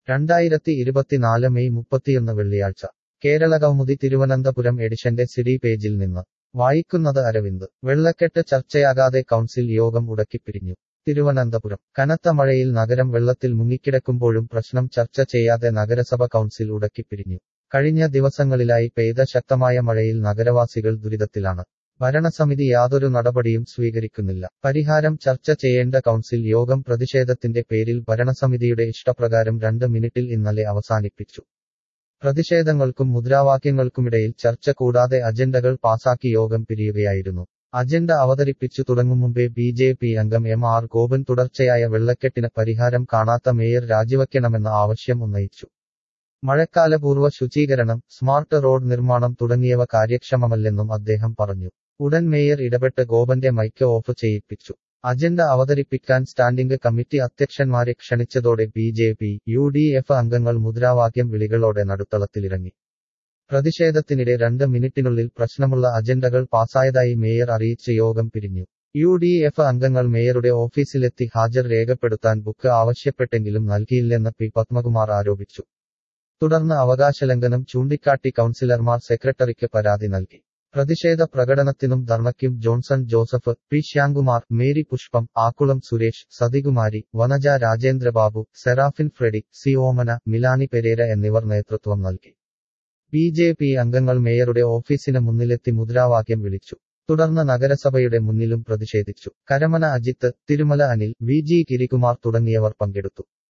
രണ്ടായിരത്തി ഇരുപത്തിനാല് മെയ് മുപ്പത്തിയൊന്ന് വെള്ളിയാഴ്ച കേരള കൗമുദി തിരുവനന്തപുരം എഡിഷന്റെ സിഡി പേജിൽ നിന്ന് വായിക്കുന്നത് അരവിന്ദ് വെള്ളക്കെട്ട് ചർച്ചയാകാതെ കൗൺസിൽ യോഗം ഉടക്കിപ്പിരിഞ്ഞു തിരുവനന്തപുരം കനത്ത മഴയിൽ നഗരം വെള്ളത്തിൽ മുങ്ങിക്കിടക്കുമ്പോഴും പ്രശ്നം ചർച്ച ചെയ്യാതെ നഗരസഭ കൗൺസിൽ ഉടക്കിപ്പിരിഞ്ഞു കഴിഞ്ഞ ദിവസങ്ങളിലായി പെയ്ത ശക്തമായ മഴയിൽ നഗരവാസികൾ ദുരിതത്തിലാണ് ഭരണസമിതി യാതൊരു നടപടിയും സ്വീകരിക്കുന്നില്ല പരിഹാരം ചർച്ച ചെയ്യേണ്ട കൗൺസിൽ യോഗം പ്രതിഷേധത്തിന്റെ പേരിൽ ഭരണസമിതിയുടെ ഇഷ്ടപ്രകാരം രണ്ട് മിനിറ്റിൽ ഇന്നലെ അവസാനിപ്പിച്ചു പ്രതിഷേധങ്ങൾക്കും മുദ്രാവാക്യങ്ങൾക്കുമിടയിൽ ചർച്ച കൂടാതെ അജണ്ടകൾ പാസാക്കി യോഗം പിരിയുകയായിരുന്നു അജണ്ട അവതരിപ്പിച്ചു തുടങ്ങും മുമ്പേ ബി ജെ പി അംഗം എം ആർ ഗോപൻ തുടർച്ചയായ വെള്ളക്കെട്ടിന് പരിഹാരം കാണാത്ത മേയർ രാജിവയ്ക്കണമെന്ന ആവശ്യം ഉന്നയിച്ചു മഴക്കാലപൂർവ്വ ശുചീകരണം സ്മാർട്ട് റോഡ് നിർമ്മാണം തുടങ്ങിയവ കാര്യക്ഷമമല്ലെന്നും അദ്ദേഹം പറഞ്ഞു ഉടൻ മേയർ ഇടപെട്ട് ഗോപന്റെ മൈക്ക് ഓഫ് ചെയ്യിപ്പിച്ചു അജണ്ട അവതരിപ്പിക്കാൻ സ്റ്റാൻഡിംഗ് കമ്മിറ്റി അധ്യക്ഷന്മാരെ ക്ഷണിച്ചതോടെ B J P U D F അംഗങ്ങൾ മുദ്രാവാക്യം വിളികളോടെ നടുത്തളത്തിലിറങ്ങി പ്രതിഷേധത്തിനിടെ രണ്ട് മിനിറ്റിനുള്ളിൽ പ്രശ്നമുള്ള അജണ്ടകൾ പാസായതായി മേയർ അറിയിച്ച് യോഗം പിരിഞ്ഞു യു ഡി എഫ് അംഗങ്ങൾ മേയറുടെ ഓഫീസിലെത്തി ഹാജർ രേഖപ്പെടുത്താൻ ബുക്ക് ആവശ്യപ്പെട്ടെങ്കിലും നൽകിയില്ലെന്ന് പി പത്മകുമാർ ആരോപിച്ചു തുടർന്ന് അവകാശലംഘനം ചൂണ്ടിക്കാട്ടി കൗൺസിലർമാർ സെക്രട്ടറിക്ക് പരാതി നൽകി പ്രതിഷേധ പ്രകടനത്തിനും ധർണയ്ക്കും Johnson Joseph P Shyamkumar Mary Pushpam Akkulam Suresh Sathikumari Vanaja Rajendrababu Seraphin Freddy C Omana Milani Pereira എന്നിവർ നേതൃത്വം നൽകി ബി ജെ പി അംഗങ്ങൾ മേയറുടെ ഓഫീസിന് മുന്നിലെത്തി മുദ്രാവാക്യം വിളിച്ചു തുടർന്ന് നഗരസഭയുടെ മുന്നിലും പ്രതിഷേധിച്ചു കരമന അജിത്ത് തിരുമല അനിൽ വി ജി ഗിരികുമാർ തുടങ്ങിയവർ പങ്കെടുത്തു